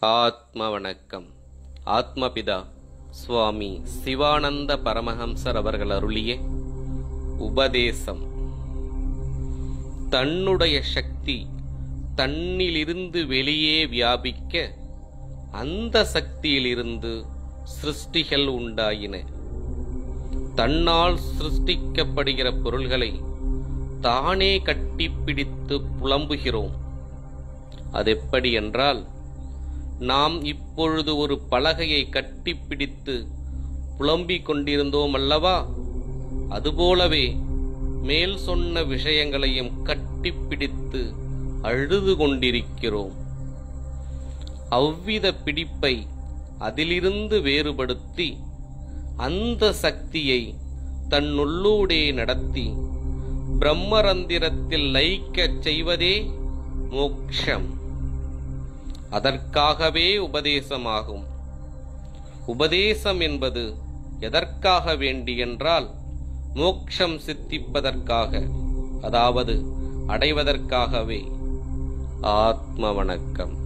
ஆத்ம வணக்கம் ஆத்மபிதா சுவாமி சிவானந்த பரமஹம்சர் அவர்கள் அருளிய உபதேசம் தன்னுடைய சக்தி தன்னிலிருந்து வெளியே வியாபிக்க அந்த சக்தியிலிருந்து சிருஷ்டிகள் உண்டாயின தன்னால் சிருஷ்டிக்கப்படுகிற பொருள்களை தானே கட்டிப்பிடித்து புலம்புகிறோம் அதெப்படி என்றால் நாம் இப்பொழுது ஒரு பலகையை கட்டிப்பிடித்து புலம்பிக் கொண்டிருந்தோம் அல்லவா அதுபோலவே மேல் சொன்ன விஷயங்களையும் கட்டிப்பிடித்து அழுது கொண்டிருக்கிறோம் அவ்வித பிடிப்பை அதிலிருந்து வேறுபடுத்தி அந்த சக்தியை தன்னுள்ளூடே நடத்தி பிரம்மரந்திரத்தில் லயிக்கச் செய்வதே மோக்ஷம் அதற்காகவே உபதேசமாகும் உபதேசம் என்பது எதற்காக வேண்டி என்றால் மோக்ஷம் சித்திப்பதற்காக அதாவது அடைவதற்காகவே ஆத்ம வணக்கம்